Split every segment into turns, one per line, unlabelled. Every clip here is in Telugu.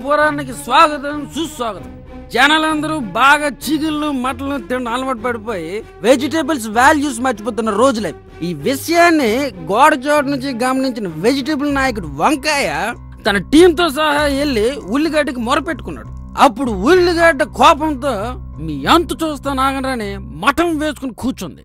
పురాణానికి స్వాగతం సుస్వాగతం జనాలందరూ బాగా చిగుళ్ళు మటలు తినడం అలవాటు పడిపోయి వెజిటేబుల్స్ వాల్యూస్ మర్చిపోతున్న రోజులే ఈ విషయాన్ని గోడ చోటు నుంచి గమనించిన వెజిటేబుల్ నాయకుడు వంకాయ తన టీంతో సహా వెళ్ళి ఉల్లిగడ్డకి మొరపెట్టుకున్నాడు అప్పుడు ఉల్లిగడ్డ కోపంతో మీ అంతు చూస్తాను ఆగరాని మఠం వేసుకుని కూర్చుంది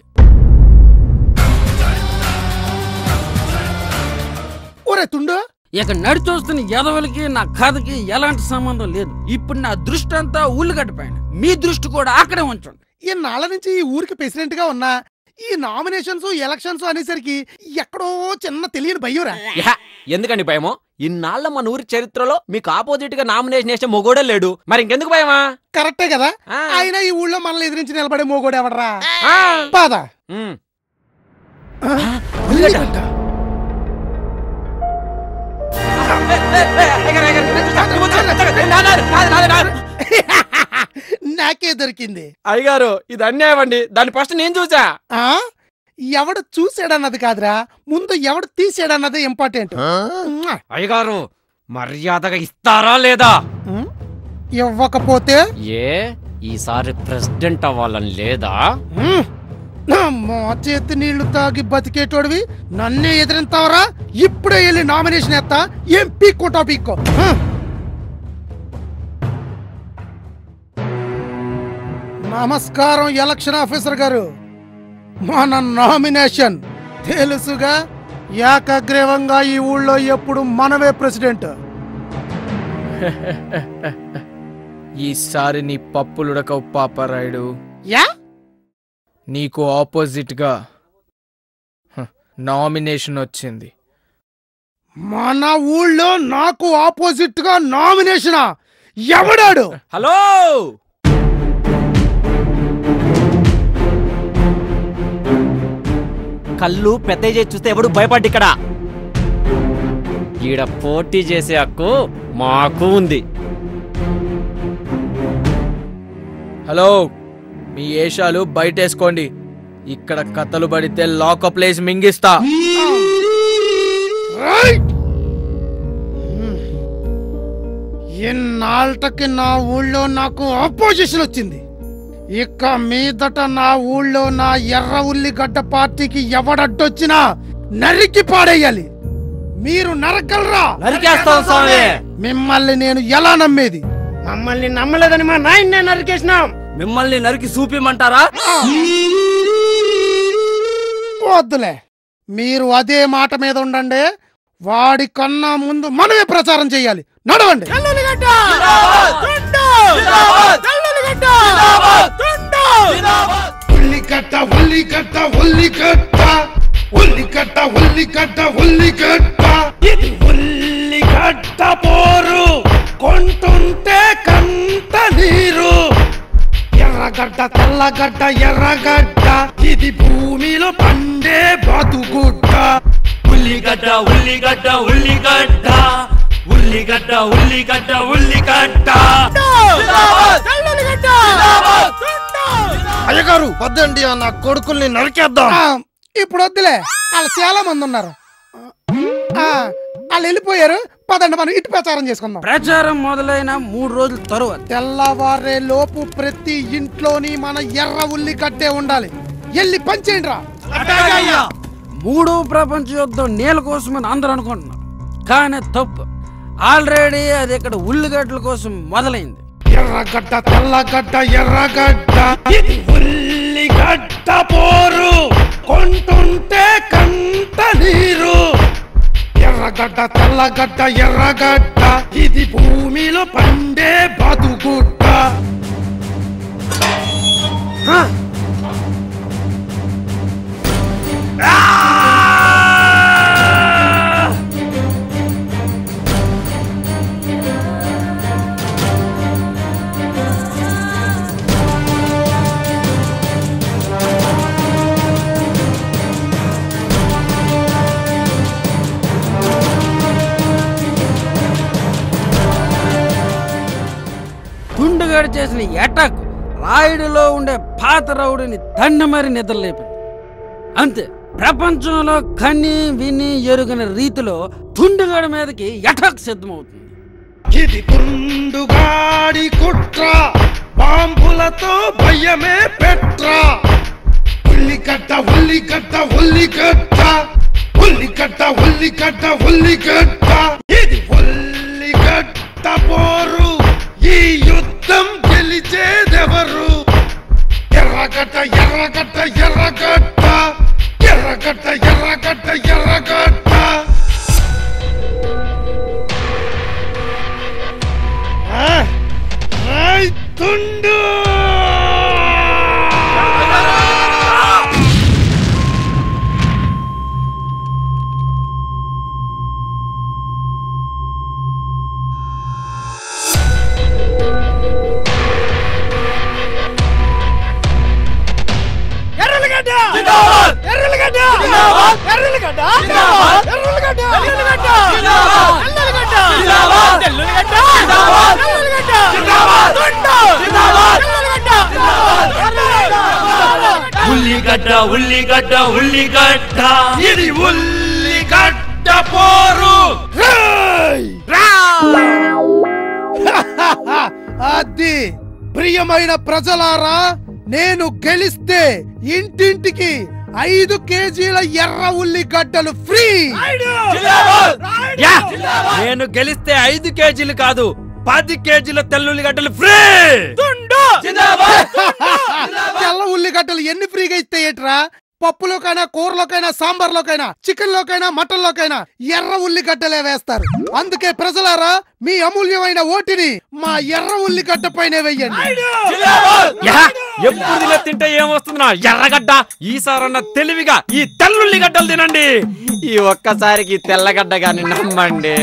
ఒరే తుండు
ఇక నడిచొస్తున్న ఎదవలకి నా కథకి ఎలాంటి సంబంధం లేదు ఇప్పుడు నా దృష్టి అంతా ఉల్లిగడ్డ పైన మీ దృష్టి కూడా అక్కడే ఉంచండి
ఈ నాళ్ళ నుంచి ఈ ఊరికి ప్రెసిడెంట్ గా ఉన్నా ఈ నామినేషన్స్ ఎలక్షన్స్ అనేసరికి ఎక్కడో చిన్న తెలియని భయ్యురా
యహ, ఎందుకండి భయమో ఇన్నాళ్ళ మన ఊరి చరిత్రలో మీకు ఆపోజిట్ గా నామినేషన్ వేసే మొగోడే లేడు మరి ఇంకెందుకు భయమా
కరెక్టే కదా
ఆ.
అయినా ఈ ఊళ్ళో మనల్ని ఎదిరించి నిలబడే మోగోడు ఎవడరా
ఆ.
పాద
ఉమ్.
ఉల్లిగడ్డ. నాకే దొరికింది
అయ్యగారు ఇది అన్యాయం అండి దాన్ని ఫస్ట్ నేను చూసా
ఆ ఎవడు చూసాడన్నది కాదురా ముందు ఎవడు తీసాడన్నది ఇంపార్టెంట్ ఉమ్మా.
అయ్యగారు మర్యాదగా ఇస్తారా లేదా
ఉమ్. ఇవ్వకపోతే
ఏ ఈసారి ప్రెసిడెంట్ అవ్వాలని లేదా
ఉమ్. నా మా చేతి నీళ్లు తాగి బతికేటోడివి నన్నే ఎదిరింతావరా ఇప్పుడే వెళ్ళి నామినేషన్ ఎత్తా ఏం పీక్కుంటా పీక్కో ఉమ్. నమస్కారం ఎలక్షన్ ఆఫీసర్ గారు మన నామినేషన్ తెలుసుగా ఏకగ్రీవంగా ఈ ఊళ్ళో ఎప్పుడు మనమే ప్రెసిడెంట్
ఈసారి నీ పప్పులుడకవు పాపరాయుడు
యా
నీకు ఆపోజిట్గా హ, నామినేషన్ వచ్చింది
మన ఊళ్ళో నాకు ఆపోజిట్ గా నామినేషనా ఎవడాడు
హలో కళ్ళు పెద్ద చేసి చూస్తే ఎవడు భయపడ్డు ఇక్కడ ఈడ పోటీ చేసే హక్కు మాకు ఉంది
హలో మీ ఏషాలు బయటేసుకోండి ఇక్కడ కథలు పడితే లాకప్ ప్లేస్ మింగిస్తా
రైట్ ఇన్నాళ్ళకి నా ఊళ్ళో నాకు ఆపోజిషన్ వచ్చింది ఇక మీదట నా ఊళ్ళో నా ఎర్ర ఉల్లిగడ్డ పార్టీకి ఎవడడ్డొచ్చినా నరికి పాడేయాలి మీరు నరకలరా
నరికేస్తాం స్వామి
మిమ్మల్ని నేను ఎలా నమ్మేది
మమ్మల్ని నమ్మలేదని మా నాయన్నే నరికేసినాం
మిమ్మల్ని నరికి చూపిమంటారా
వద్దులే మీరు అదే మాట మీద ఉండండి వాడి కన్నా ముందు మనమే ప్రచారం చేయాలి నడవండి ఉల్లిగడ్డ ఉల్లిగడ్డ ఉల్లిగడ్డ ఉల్లిగడ్డ ఉల్లిగడ్డ ఉల్లిగడ్డ ఇది ఉల్లిగడ్డ పోరు కొంటుంటే కంట నీరు ఎర్రగడ్డ తెల్లగడ్డ ఎర్రగడ్డ ఇది భూమిలో పండే బతుగుడ్డ
ఉల్లిగడ్డ ఉల్లిగడ్డ ఉల్లిగడ్డ ఉల్లిగడ్డ ఉల్లిగడ్డ ఉల్లిగడ్డ
అయ్యగారు వద్దండి నా కొడుకుల్ని నరికేద్దాం ఇప్పుడు వద్దులే వాళ్ళు చాలా మంది ఉన్నారు ఆ, వాళ్ళు వెళ్ళిపోయారు పదండి మనం ఇటు ప్రచారం చేసుకుందాం
ప్రచారం మొదలైన మూడు రోజుల తరువాత
తెల్లవారే లోపు ప్రతి ఇంట్లోని మన ఎర్ర ఉల్లి కట్టే ఉండాలి వెళ్ళి పంచేయండి రా
మూడో ప్రపంచ యుద్ధం నీళ్ళ కోసమని అందరూ అనుకుంటున్నారు కానీ తప్పు ఆల్రెడీ అది ఇక్కడ ఉల్లిగడ్డల కోసం మొదలైంది
ఎర్రగడ్డ తెల్లగడ్డ ఎర్రగడ్డ ఇది ఉల్లిగడ్డ పోరు కొంటుంటే కంట నీరు ఎర్రగడ్డ తెల్లగడ్డ ఎర్రగడ్డ ఇది భూమిలో పండే బతుగుడ్డ
తుండుగాడు చేసిన ఎటాక్ రాయుడులో ఉండే పాత రౌడిని తండ్రి మరి నిద్రలేపింది అంతే ప్రపంచంలో కని విని ఎరుగని రీతిలో తుండుగాడి మీదకి ఎటాక్ సిద్ధమవుతుంది
ఇది తుండుగాడి కుట్ర బాంబులతో భయమే పెట్రా ఉల్లిగడ్డ ఉల్లిగడ్డ ఉల్లిగడ్డ ఉల్లిగడ్డ ఉల్లిగడ్డ ఉల్లిగడ్డ ఇది ఉల్లిగడ్డ పోరు ఈ యుద్ధం గెలిచేదెవరు ఎర్రగడ్డ ఎర్రగడ్డ ఎర్రగడ్డ ఎర్రగడ్డ ఎర్రగడ్డ ఎర్రగడ్డ ఆ, రైతుండు
ఎర్రలగడ్డ
జిందాబాద్!
ఎర్రలగడ్డ
జిందాబాద్!
ఎర్రలగడ్డ
జిందాబాద్!
ఎర్రలగడ్డ
ఎర్రలగడ్డ!
జిందాబాద్!
జిందాబాద్!
ఎర్రలగడ్డ
జిందాబాద్!
జిందాబాద్!
జిందాబాద్!
ఎర్రలగడ్డ
జిందాబాద్!
తుండు!
జిందాబాద్!
ఎర్రలగడ్డ
ఉల్లిగడ్డ ఉల్లిగడ్డ ఉల్లిగడ్డ ఇది ఉల్లిగడ్డ పోరు
అది ప్రియమైన ప్రజలారా నేను గెలిస్తే ఇంటింటికి ఐదు కేజీల ఎర్ర ఉల్లిగడ్డలు ఫ్రీ
యా! నేను గెలిస్తే ఐదు కేజీలు కాదు పది కేజీల తెల్లుల్లిగడ్డలు ఫ్రీ
తెల్ల ఉల్లిగడ్డలు ఎన్ని ఫ్రీగా ఇస్తే ఏట్రా పప్పులోకైనా కూరలోకైనా సాంబార్లోకైనా చికెన్ లోకైనా మటన్ లోకైనా ఎర్ర ఉల్లిగడ్డలే వేస్తారు అందుకే ప్రజలారా మీ అమూల్యమైన ఓటిని మా ఎర్ర ఉల్లిగడ్డ పైన వెయ్యండి
యా! ఎప్పుడు తిన తింటే ఏమొస్తుంది నా ఎర్రగడ్డ ఈసారన్న తెలివిగా ఈ తెల్లుల్లిగడ్డలు తినండి ఈ ఒక్కసారికి తెల్లగడ్డ గాని నమ్మండి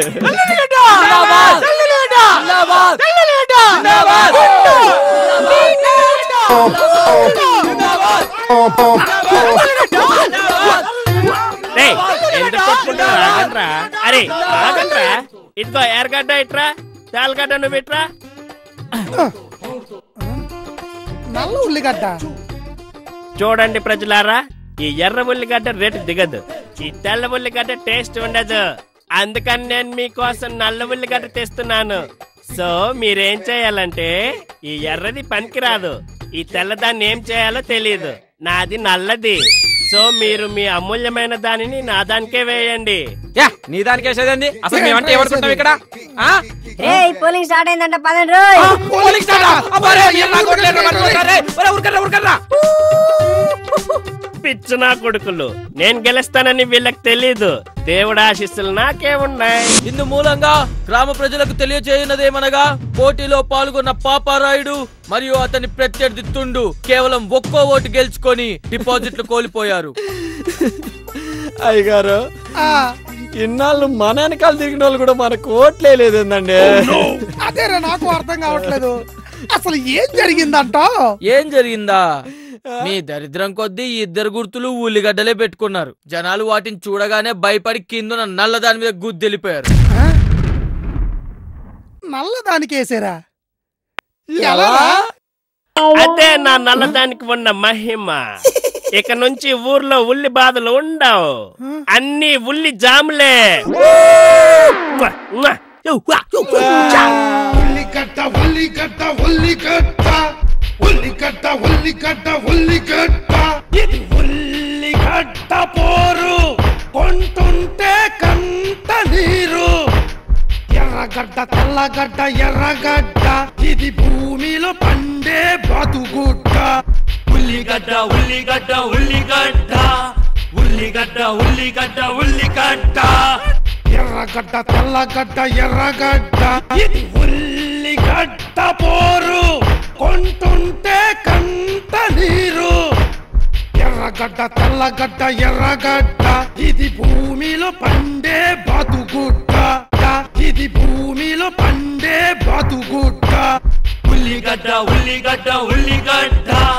రేయ్, ఎందుకు కొట్టుకుంటావు? ఆగండ్రా. అరే ఆగండ్రా ఇదిగో ఎర్రగడ్డ ఇట్రా తెల్లగడ్డ నువ్వు ఇట్రా
నల్ల ఉల్లిగడ్డ
చూడండి ప్రజలారా ఈ ఎర్ర ఉల్లిగడ్డ రేటు దిగదు ఈ తెల్ల ఉల్లిగడ్డ టేస్ట్ ఉండదు అందుకని నేను మీకోసం నల్ల ఉల్లిగడ్డ తెస్తున్నాను సో మీరేం చేయాలంటే ఈ ఎర్రది పనికిరాదు ఈ తెల్లదాన్ని ఏం చేయాలో తెలియదు నాది నల్లది సో మీరు మీ అమూల్యమైన దానిని నా దానికే వేయండి
యా నీ దానికి వేసేదండి అసలు మేమంటే ఎవరుకుంటాం ఇక్కడ ఆ?
ఏయ్ పోలింగ్ స్టార్ట్ అయిందంట పదండి రోయ్
పోలింగ్ స్టార్టా? అబ్బా రే, ఎర్ర కొట్లేరు, ఎర్ర కొట్లేరు, రే. ఒరే, ఉరకర్రా, ఉరకర్రా.
పిచ్చు నా కొడుకులు నేను గెలుస్తానని వీళ్ళకి తెలీదు దేవుడు ఆశీస్సులు నాకే ఉన్నాయి
ఇందు మూలంగా గ్రామ ప్రజలకు తెలియజేయనదేమనగా పోటీలో పాల్గొన్న పాపారాయుడు మరియు అతని ప్రత్యర్థి తుండు కేవలం ఒక్కో ఓటు గెలుచుకొని డిపాజిట్లు కోల్పోయారు
అయ్యగారు
ఆ,
ఇన్నాళ్ళు మన వెనకాల తిరిగిన వాళ్ళు కూడా మనకు ఓట్లే లేదండి
అదేరా నాకు అర్థం కావట్లేదు అసలు ఏం జరిగిందంట
ఏం జరిగిందా మీ దరిద్రం కొద్దీ ఈ ఇద్దరు గుర్తులు ఉల్లిగడ్డలే పెట్టుకున్నారు జనాలు వాటిని చూడగానే భయపడి కిందున నల్ల దాని మీద గుద్దెలిపోయారు
నల్లదానికి వేసారా
ఎలా?
అదే నా నల్లదానికి ఉన్న మహిమ ఇక నుంచి ఊర్లో ఉల్లి బాధలు ఉండవు అన్ని ఉల్లి జాములే
ఉల్లిగడ్డ ఉల్లిగడ్డ ఉల్లిగడ్డ ఉల్లిగడ్డ ఉల్లిగడ్డ ఉల్లిగడ్డ ఇది ఉల్లిగడ్డ పోరు కొంటుంటే కంట నీరు ఎర్రగడ్డ తెల్లగడ్డ ఎర్రగడ్డ ఇది భూమిలో పండే బతుగుడ్డ
ఉల్లిగడ్డ ఉల్లిగడ్డ ఉల్లిగడ్డ ఉల్లిగడ్డ ఉల్లిగడ్డ ఉల్లిగడ్డ
ఎర్రగడ్డ తెల్లగడ్డ ఎర్రగడ్డ ఇది ఉల్లిగడ్డ పోరు కొంటుంటే కంట నీరు ఎర్రగడ్డ తెల్లగడ్డ ఎర్రగడ్డ ఇది భూమిలో పండే బతుగుడ్డ ఇది భూమిలో పండే బతుగుడ్డ
ఉల్లిగడ్డ ఉల్లిగడ్డ ఉల్లిగడ్డ